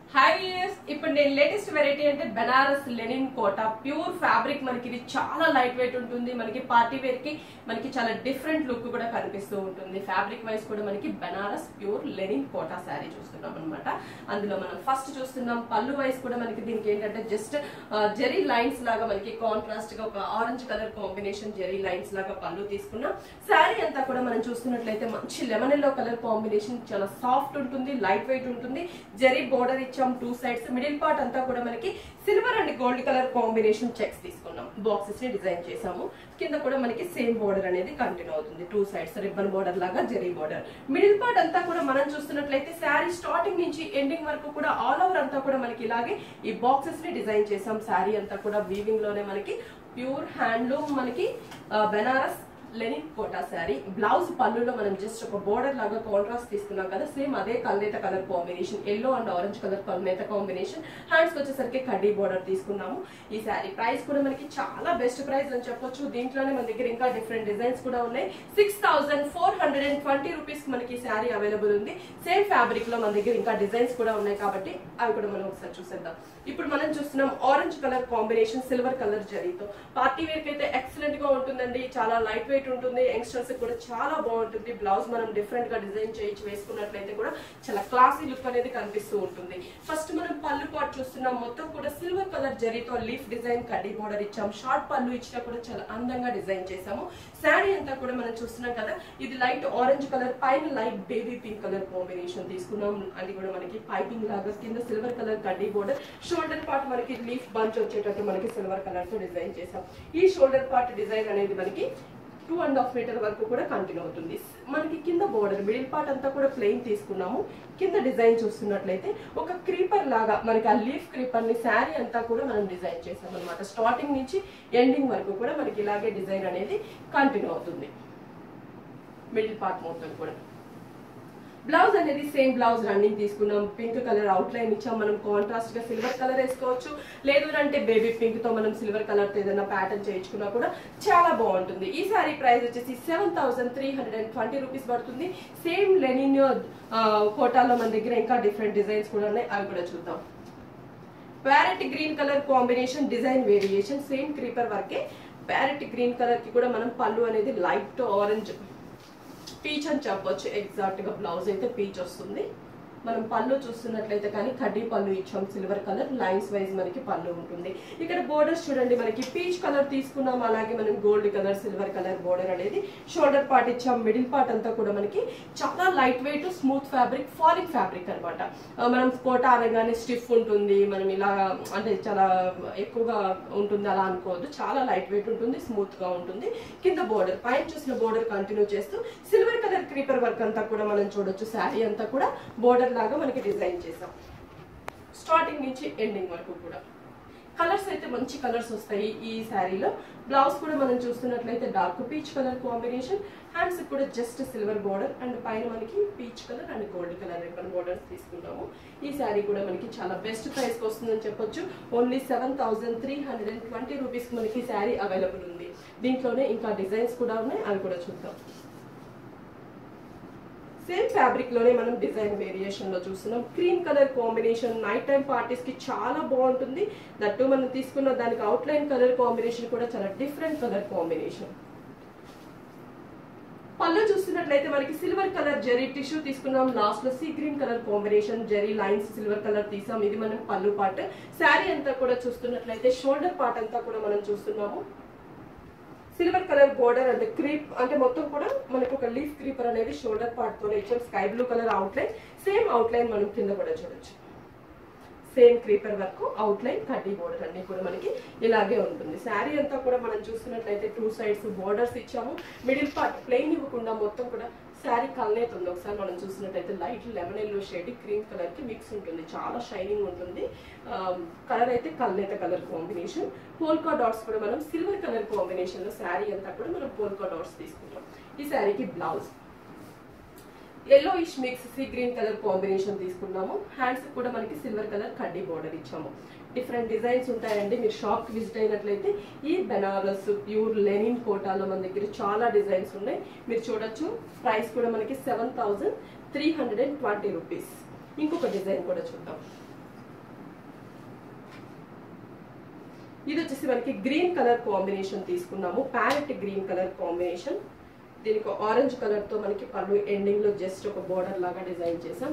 hi viewers ఇప్పుడు నేను latest variety అంటే Banaras linen Kota pure fabric మనకి ఇది చాలా లైట్ వెయిట్ ఉంటుంది మనకి పార్టీ వేర్ కి మనకి చాలా డిఫరెంట్ లుక్ కూడా కనిపిస్తూ ఉంటుంది ఫ్యాబ్రిక్ వైజ్ కూడా మనకి బెనారస్ ప్యూర్ లెనిన్ కోటా శారీ చూస్తున్నాం అనమాట అందులో మనం ఫస్ట్ చూస్తున్నాం పళ్ళు వైజ్ కూడా మనకి దీనికి ఏంటంటే జస్ట్ జెరీ లైన్స్ లాగా మనకి కాంట్రాస్ట్ గా ఒక orange colour combination zari lines లాగా పళ్ళు తీసుకున్నాం శారీ అంతా కూడా మనం చూస్తున్నట్లయితే మంచి లెమన్ ఎల్లో కలర్ కాంబినేషన్ చాలా సాఫ్ట్ ఉంటుంది లైట్ వెయిట్ ఉంటుంది జెరీ బోర్డర్ ఇచ్చాం టూ సైడ్స్ మిడిల్ పార్ట్ అంతా కూడా మనకి silver and gold colour combination checks తీసుకున్నాం బాక్సెస్ ని డిజైన్ చేసాము కింద కూడా మనకి సేమ్ బోర్డర్ అనేది కంటిన్యూ అవుతుంది టూ సైడ్స్ రిబ్బన్ బోర్డర్ లాగా జెరీ బోర్డర్ మిడిల్ పార్ట్ అంతా కూడా మనం చూస్తున్నట్లయితే శారీ స్టార్టింగ్ నుంచి ఎండింగ్ వరకు కూడా ఆల్ ఓవర్ అంతా కూడా మనకి ఇలాగే ఈ బాక్సెస్ ని డిజైన్ చేసాం శారీ అంతా కూడా వీవింగ్ లోనే మనకి ప్యూర్ హ్యాండ్లూమ్ మనకి ఆ, బెనారస్ లెనిన్ కోటా శారీ బ్లౌజ్ పళ్ళులో మనం జస్ట్ ఒక బోర్డర్ లాగా కాంట్రాస్ట్ తీసుకున్నాం కదా సేమ్ అదే కల్నేత colour combination yellow and orange colour కల్నేత కాంబినేషన్ హ్యాండ్స్ వచ్చేసరికి కడ్డీ బోర్డర్ తీసుకున్నాము ఈ శారీ ప్రైస్ కూడా మనకి చాలా బెస్ట్ ప్రైస్ అని చెప్పొచ్చు దీంట్లోనే మన దగ్గర ఇంకా డిఫరెంట్ డిజైన్స్ కూడా ఉన్నాయి six thousand four hundred and twenty rupees మనకి ఈ శారీ అవైలబుల్ ఉంది సేమ్ ఫ్యాబ్రిక్ లో మన దగ్గర ఇంకా డిజైన్స్ కూడా ఉన్నాయి కాబట్టి అవి కూడా మనం ఒకసారి చూసేద్దాం ఇప్పుడు మనం చూస్తున్నాం orange colour combination silver colour జరీతో పార్టీ వేర్ కి అయితే ఎక్సలెంట్ గా ఉంటుందండి చాలా లైట్ వెయిట్ ఉంటుంది యంగ్స్టర్స్ కూడా చాలా బాగుంటుంది బ్లౌజ్ మనం డిఫరెంట్ గా డిజైన్ చేయించి వేసుకున్నట్లయితే కూడా చాలా క్లాసీ లుక్ అనేది కనిపిస్తూ ఉంటుంది ఫస్ట్ మనం పళ్ళు పాటు చూస్తున్నాం మొత్తం కూడా సిల్వర్ కలర్ జరీతో లీఫ్ డిజైన్ కడ్డీ బోర్డర్ ఇచ్చాం షార్ట్ పళ్ళు ఇచ్చినా కూడా చాలా అందంగా డిజైన్ చేసాము శారీ అంతా కూడా మనం చూస్తున్నాం కదా ఇది లైట్ ఆరెంజ్ కలర్ పైన light baby pink colour combination తీసుకున్నాం అది కూడా మనకి పైపింగ్ లాగా కింద సిల్వర్ కలర్ కడ్డీ బోర్డర్ షోల్డర్ పార్ట్ మనకి లీఫ్ బంచ్ వచ్చేటట్టు మనకి సిల్వర్ కలర్ తో డిజైన్ చేసాం ఈ షోల్డర్ పార్ట్ డిజైన్ అనేది మనకి టూ అండ్ హాఫ్ మీటర్ వరకు కూడా కంటిన్యూ అవుతుంది మనకి కింద బోర్డర్ మిడిల్ పార్ట్ అంతా కూడా ప్లెయిన్ తీసుకున్నాము కింద డిజైన్ చూస్తున్నట్లయితే ఒక క్రీపర్ లాగా మనకి ఆ లీఫ్ క్రీపర్ ని శారీ అంతా కూడా మనం డిజైన్ చేసాం అనమాట స్టార్టింగ్ నుంచి ఎండింగ్ వరకు కూడా మనకి ఇలాగే డిజైన్ అనేది కంటిన్యూ అవుతుంది మిడిల్ పార్ట్ మొత్తం కూడా బ్లౌజ్ అనేది సేమ్ బ్లౌజ్ రన్నింగ్ తీసుకున్నాం పింక్ కలర్ అవుట్ లైన్ ఇచ్చాం మనం కాంట్రాస్ట్ గా సిల్వర్ కలర్ వేసుకోవచ్చు లేదు అంటే బేబీ పింక్ తో మనం సిల్వర్ కలర్ తో ఏదైనా ప్యాటర్న్ చేయించుకున్నా కూడా చాలా బాగుంటుంది ఈ సారీ ప్రైస్ వచ్చేసి seven thousand three hundred and twenty rupees పడుతుంది సేమ్ లెనిన్ కోటాలో మన దగ్గర ఇంకా డిఫరెంట్ డిజైన్స్ కూడా ఉన్నాయి అవి కూడా చూద్దాం parrot green colour combination design variation same creeper వర్కే ప్యారెట్ గ్రీన్ కలర్ కి కూడా మనం పళ్ళు అనేది లైట్ ఆరెంజ్ పీచ్ అని చెప్పొచ్చు ఎగ్జాక్ట్ గా బ్లౌజ్ అయితే పీచ్ వస్తుంది మనం పళ్ళు చూస్తున్నట్లయితే కానీ కడ్డీ పళ్ళు ఇచ్చాం సిల్వర్ కలర్ లైన్స్ వైజ్ మనకి పళ్ళు ఉంటుంది ఇక్కడ బోర్డర్స్ చూడండి మనకి పీచ్ కలర్ తీసుకున్నాం అలాగే మనం gold colour silver colour border అనేది షోల్డర్ పార్ట్ ఇచ్చాం మిడిల్ పార్ట్ అంతా కూడా మనకి చాలా light weight smooth fabric falling fabric అనమాట మనం కోట అనగానే స్టిఫ్ ఉంటుంది మనం ఇలా అంటే చాలా ఎక్కువగా ఉంటుంది అలా అనుకోవద్దు చాలా లైట్ వెయిట్ ఉంటుంది స్మూత్ గా ఉంటుంది కింద బోర్డర్ పైన చూసిన బోర్డర్ కంటిన్యూ చేస్తూ సిల్వర్ కలర్ క్రీపర్ వర్క్ అంతా కూడా మనం చూడొచ్చు శారీ అంతా కూడా బోర్డర్ లాగా మనకి డిజైన్ చేసాం స్టార్టింగ్ నుంచి ఎండింగ్ వరకు కూడా కలర్స్ అయితే మంచి కలర్స్ వస్తాయి ఈ శారీలో బ్లౌజ్ కూడా మనం చూస్తున్నట్లయితే dark peach colour combination hands కూడా జస్ట్ సిల్వర్ బోర్డర్ అండ్ పైన మనకి peach colour and gold colour ribbon borders తీసుకున్నాము ఈ శారీ కూడా మనకి చాలా బెస్ట్ ప్రైస్ వస్తుందని చెప్పొచ్చు only seven thousand three hundred and twenty rupees మనకి శారీ అవైలబుల్ ఉంది దీంట్లోనే ఇంకా డిజైన్స్ కూడా ఉన్నాయి అవి కూడా చూద్దాం సేమ్ ఫ్యాబ్రిక్ లోనే మనం డిజైన్ వేరియేషన్ లో చూస్తున్నాం cream colour combination night time parties కి చాలా బాగుంటుంది దట్టు మనం తీసుకున్న దానికి అవుట్ లైన్ కలర్ కాంబినేషన్ కూడా చాలా డిఫరెంట్ కలర్ కాంబినేషన్ పళ్ళు చూస్తున్నట్లయితే మనకి సిల్వర్ కలర్ జెరీ టిష్యూ తీసుకున్నాం లాస్ట్ లో sea green colour combination zari lines silver colour తీసాం ఇది మనం పళ్ళు పార్ట్ శారీ అంతా కూడా చూస్తున్నట్లయితే షోల్డర్ పార్ట్ అంతా కూడా మనం చూస్తున్నాము సిల్వర్ కలర్ బోర్డర్ అంటే క్రీప్ అంటే మొత్తం కూడా మనకు ఒక లీఫ్ క్రీపర్ అనేది షోల్డర్ పార్ట్ తోనే ఇచ్చాం sky blue colour outline same outline మనం కింద కూడా చూడొచ్చు సేమ్ క్రీపర్ వరకు అవుట్ లైన్ కడ్డీ బోర్డర్ అన్ని కూడా మనకి ఇలాగే ఉంటుంది శారీ అంతా కూడా మనం చూస్తున్నట్లయితే టూ సైడ్స్ బోర్డర్స్ ఇచ్చాము మిడిల్ పార్ట్ ప్లెయిన్ ఇవ్వకుండా మొత్తం కూడా శారీ కల్నేత ఉంది ఒకసారి మనం చూసినట్టయితే light lemon yellow shade cream colour కి మిక్స్ ఉంటుంది చాలా షైనింగ్ ఉంటుంది కలర్ అయితే కల్నేత కలర్ కాంబినేషన్ పోల్కా డాట్స్ కూడా మనం సిల్వర్ కలర్ కాంబినేషన్ లో శారీ అంతా కూడా మనం పోల్కా డాట్స్ తీసుకుంటాం ఈ శారీకి blouse yellowish mix sea green colour combination తీసుకున్నాము హ్యాండ్స్ కూడా మనకి సిల్వర్ కలర్ కడ్డీ బోర్డర్ ఇచ్చాము డిఫరెంట్ డిజైన్స్ ఉంటాయండి మీరు షాప్ కి విజిట్ అయినట్లయితే ఈ బెనారస్ ప్యూర్ లెనిన్ కోటాలో మన దగ్గర చాలా డిజైన్స్ ఉన్నాయి మీరు చూడొచ్చు ప్రైస్ కూడా మనకి seven thousand three hundred and twenty rupees ఇంకొక డిజైన్ కూడా చూద్దాం ఇది వచ్చేసి మనకి గ్రీన్ కలర్ కాంబినేషన్ తీసుకున్నాము ప్యారెట్ గ్రీన్ కలర్ కాంబినేషన్ దీనికి ఆరెంజ్ కలర్ తో మనకి పళ్ళు ఎండింగ్ లో జస్ట్ ఒక బోర్డర్ లాగా డిజైన్ చేసాం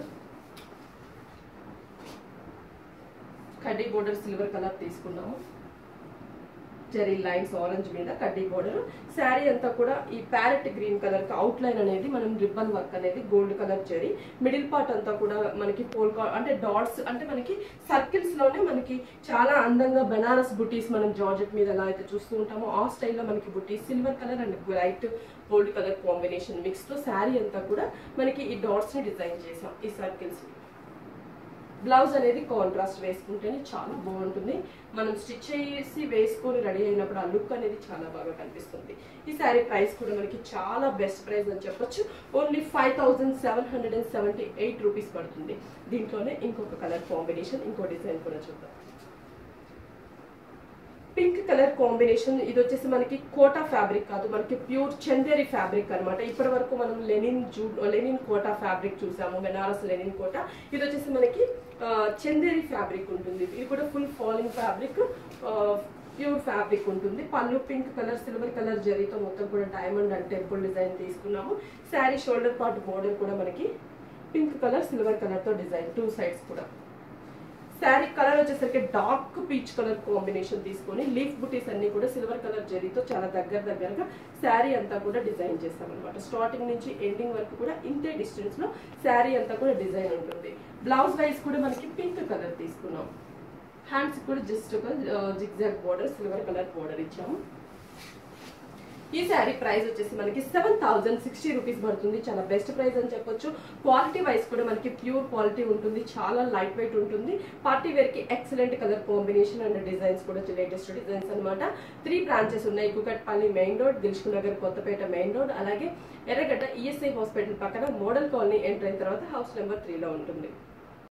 కడ్డీ బోర్డర్ సిల్వర్ కలర్ తీసుకున్నాము జెరీ లైన్స్ ఆరెంజ్ మీద కడ్డీ బోర్డర్ శారీ అంతా కూడా ఈ ప్యారెట్ గ్రీన్ కలర్ కి అవుట్ లైన్ అనేది మనం రిబ్బన్ వర్క్ అనేది gold colour zari middle part అంతా కూడా మనకి పోల్ అంటే డాట్స్ అంటే మనకి సర్కిల్స్ లోనే మనకి చాలా అందంగా బెనారస్ బుటీస్ మనం జార్జెట్ మీద ఎలా అయితే చూస్తూ ఉంటామో ఆ స్టైల్లో మనకి బుటీస్ silver colour and light gold colour combination mix తో శారీ అంతా కూడా మనకి ఈ డాట్స్ ని డిజైన్ చేసాం ఈ సర్కిల్స్ బ్లౌజ్ అనేది కాంట్రాస్ట్ వేసుకుంటేనే చాలా బాగుంటుంది మనం స్టిచ్ చేసి వేసుకొని రెడీ అయినప్పుడు ఆ లుక్ అనేది చాలా బాగా కనిపిస్తుంది ఈ శారీ ప్రైస్ కూడా మనకి చాలా బెస్ట్ ప్రైస్ అని చెప్పొచ్చు only five thousand seven hundred and seventy eight rupees పడుతుంది దీంట్లోనే ఇంకొక కలర్ కాంబినేషన్ ఇంకో డిజైన్ కూడా చూద్దాం పింక్ కలర్ కాంబినేషన్ ఇది వచ్చేసి మనకి కోటా ఫ్యాబ్రిక్ కాదు మనకి ప్యూర్ చందేరి ఫ్యాబ్రిక్ అనమాట ఇప్పటి వరకు మనం లెనిన్ జూ లెనిన్ కోటా ఫ్యాబ్రిక్ చూసాము బెనారస్ లెనిన్ కోటా ఇది వచ్చేసి మనకి ఆ, చందేరి ఫ్యాబ్రిక్ ఉంటుంది ఇది కూడా full falling fabric pure fabric ఉంటుంది pallu pink colour silver colour జరీతో మొత్తం కూడా డైమండ్ అండ్ టెంపుల్ డిజైన్ తీసుకున్నాము శారీ షోల్డర్ పార్ట్ బోర్డర్ కూడా మనకి పింక్ కలర్ సిల్వర్ కలర్ తో డిజైన్ టూ సైడ్స్ కూడా శారీ కలర్ వచ్చేసరికి డార్క్ పీచ్ కలర్ కాంబినేషన్ తీసుకొని లీఫ్ బుటీస్ అన్ని కూడా సిల్వర్ కలర్ జరీతో చాలా దగ్గర దగ్గరగా శారీ అంతా కూడా డిజైన్ చేస్తాం అనమాట స్టార్టింగ్ నుంచి ఎండింగ్ వరకు కూడా ఇంతే డిస్టెన్స్ లో శారీ అంతా కూడా డిజైన్ ఉంటుంది బ్లౌజ్ వైజ్ కూడా మనకి పింక్ కలర్ తీసుకున్నాం హ్యాండ్స్ కూడా జస్ట్ ఒక zigzag border silver colour border ఇచ్చాము ఈ శారీ ప్రైస్ వచ్చేసి మనకి సెవెన్ థౌసండ్ సిక్స్టీ రూపీస్ పడుతుంది చాలా బెస్ట్ ప్రైస్ అని చెప్పొచ్చు క్వాలిటీ వైజ్ కూడా మనకి ప్యూర్ క్వాలిటీ ఉంటుంది చాలా లైట్ వెయిట్ ఉంటుంది పార్టీ వేర్ కి excellent colour combination and designs కూడా లేటెస్ట్ డిజైన్స్ అన్నమాట త్రీ బ్రాంచెస్ ఉన్నాయి Kukatpally main road Dilsukh Nagar Kothapet main road అలాగే ఎర్రగడ్డ ఈఎస్ఐ హాస్పిటల్ పక్కన మోడల్ కాలనీ ఎంటర్ అయిన తర్వాత హౌస్ నెంబర్ త్రీలో ఉంటుంది